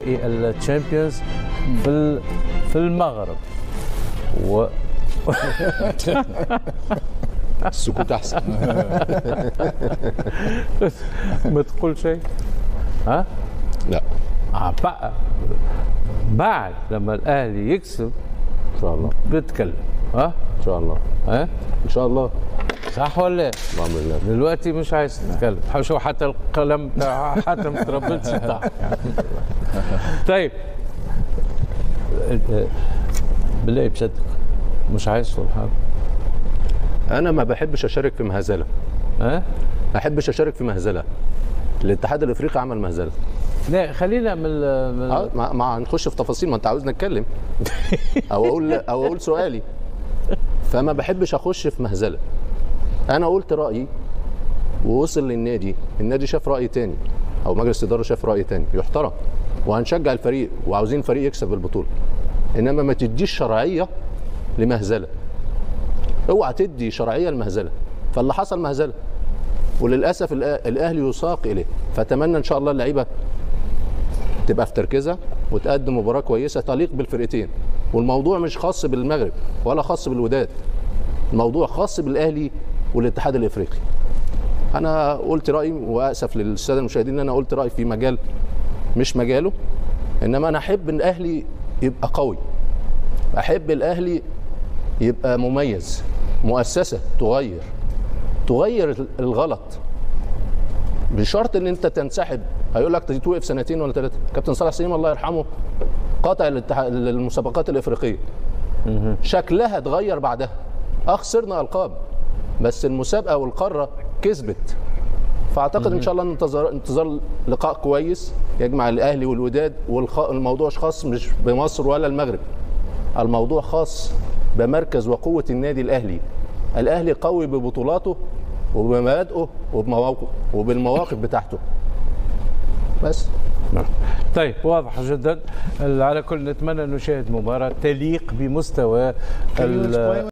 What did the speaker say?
الشامبيونز في ال- في المغرب و السكوت احسن ما تقول شيء ها لا آه بقى بعد لما الاهلي يكسب ان شاء الله بيتكلم ها ان شاء الله ها ان شاء الله صح ولا لا؟ بامر الله دلوقتي مش عايز تتكلم شو حتى القلم بتاع حتى ما تربطش تحت طيب بالله بصدق مش عايز تقول حاجه انا ما بحبش اشارك في مهزله ها ما احبش اشارك في مهزله الاتحاد الافريقي عمل مهزله لا خلينا من ال- من اه ما, ما هنخش في تفاصيل ما انت عاوزني اتكلم او اقول او اقول سؤالي فما بحبش اخش في مهزله انا قلت رايي ووصل للنادي النادي شاف راي تاني او مجلس الاداره شاف راي تاني يحترم وهنشجع الفريق وعاوزين الفريق يكسب البطوله انما ما تديش شرعيه لمهزله اوعى تدي شرعيه لمهزله فاللي حصل مهزله وللاسف الأ- الاهلي يساق اليه فاتمنى ان شاء الله اللعيبه تبقى في تركيزها وتقدم مباراه كويسه تليق بالفرقتين والموضوع مش خاص بالمغرب ولا خاص بالوداد الموضوع خاص بالاهلي والاتحاد الافريقي انا قلت رايي واسف للساده المشاهدين ان انا قلت رايي في مجال مش مجاله انما انا احب ان الاهلي يبقى قوي احب الاهلي يبقى مميز مؤسسه تغير تغير الغلط بشرط ان انت تنسحب هيقول لك تتوقف سنتين ولا ثلاثه كابتن صالح سليم الله يرحمه قطع الاتحاد- المسابقات الافريقيه شكلها اتغير بعدها اه خسرنا القاب بس المسابقه والقاره كسبت فاعتقد ان شاء الله انتظار انتظار لقاء كويس يجمع الاهلي والوداد والموضوع مش خاص مش بمصر ولا المغرب الموضوع خاص بمركز وقوه النادي الاهلي الاهلي قوي ببطولاته وبمبادئه وبمواقفه وبالمواقف بتاعته بس طيب واضح جدا على كل نتمنى ان نشاهد مباراه تليق بمستوى ال-